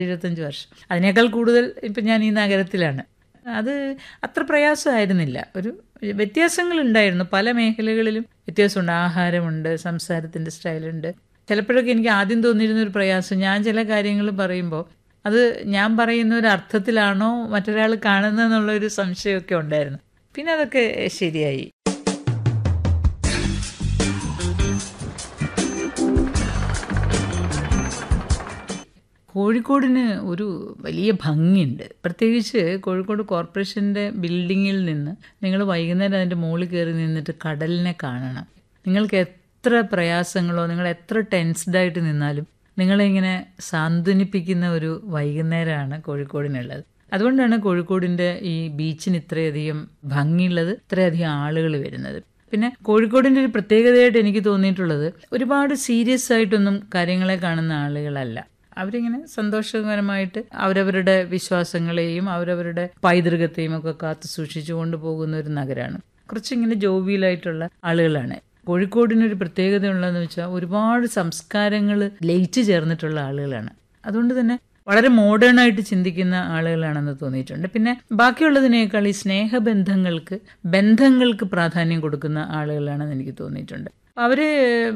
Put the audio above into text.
ഇരുപത്തഞ്ച് വർഷം അതിനേക്കാൾ കൂടുതൽ ഇപ്പം ഞാൻ ഈ നഗരത്തിലാണ് അത് അത്ര പ്രയാസമായിരുന്നില്ല ഒരു വ്യത്യാസങ്ങളുണ്ടായിരുന്നു പല മേഖലകളിലും വ്യത്യാസമുണ്ട് ആഹാരമുണ്ട് സംസാരത്തിൻ്റെ സ്റ്റൈലുണ്ട് ചിലപ്പോഴൊക്കെ എനിക്ക് ആദ്യം തോന്നിയിരുന്ന ഒരു പ്രയാസം ഞാൻ ചില കാര്യങ്ങൾ പറയുമ്പോൾ അത് ഞാൻ പറയുന്ന ഒരു അർത്ഥത്തിലാണോ മറ്റൊരാൾ കാണുന്നതെന്നുള്ള ഒരു സംശയമൊക്കെ ഉണ്ടായിരുന്നു പിന്നെ അതൊക്കെ ശരിയായി കോഴിക്കോടിന് ഒരു വലിയ ഭംഗിയുണ്ട് പ്രത്യേകിച്ച് കോഴിക്കോട് കോർപ്പറേഷൻ്റെ ബിൽഡിങ്ങിൽ നിന്ന് നിങ്ങൾ വൈകുന്നേരം അതിൻ്റെ മുകളിൽ കയറി നിന്നിട്ട് കടലിനെ കാണണം നിങ്ങൾക്ക് എത്ര പ്രയാസങ്ങളോ നിങ്ങൾ എത്ര ടെൻസ്ഡായിട്ട് നിന്നാലും നിങ്ങളിങ്ങനെ സാന്ത്വനിപ്പിക്കുന്ന ഒരു വൈകുന്നേരമാണ് കോഴിക്കോടിനുള്ളത് അതുകൊണ്ടാണ് കോഴിക്കോടിൻ്റെ ഈ ബീച്ചിന് ഇത്രയധികം ഭംഗിയുള്ളത് ഇത്രയധികം ആളുകൾ വരുന്നത് പിന്നെ കോഴിക്കോടിൻ്റെ ഒരു പ്രത്യേകതയായിട്ട് എനിക്ക് തോന്നിയിട്ടുള്ളത് ഒരുപാട് സീരിയസ് ആയിട്ടൊന്നും കാര്യങ്ങളെ കാണുന്ന ആളുകളല്ല അവരിങ്ങനെ സന്തോഷകരമായിട്ട് അവരവരുടെ വിശ്വാസങ്ങളെയും അവരവരുടെ പൈതൃകത്തെയും ഒക്കെ കാത്തു സൂക്ഷിച്ചു കൊണ്ടുപോകുന്ന ഒരു നഗരമാണ് കുറച്ചിങ്ങനെ ജോവിയലായിട്ടുള്ള ആളുകളാണ് കോഴിക്കോടിനൊരു പ്രത്യേകത ഉള്ളതെന്ന് വെച്ചാൽ ഒരുപാട് സംസ്കാരങ്ങൾ ലയിച്ചു ചേർന്നിട്ടുള്ള ആളുകളാണ് അതുകൊണ്ട് തന്നെ വളരെ മോഡേൺ ആയിട്ട് ചിന്തിക്കുന്ന ആളുകളാണെന്ന് തോന്നിയിട്ടുണ്ട് പിന്നെ ബാക്കിയുള്ളതിനേക്കാൾ ഈ സ്നേഹബന്ധങ്ങൾക്ക് ബന്ധങ്ങൾക്ക് പ്രാധാന്യം കൊടുക്കുന്ന ആളുകളാണെന്ന് എനിക്ക് തോന്നിയിട്ടുണ്ട് അവര്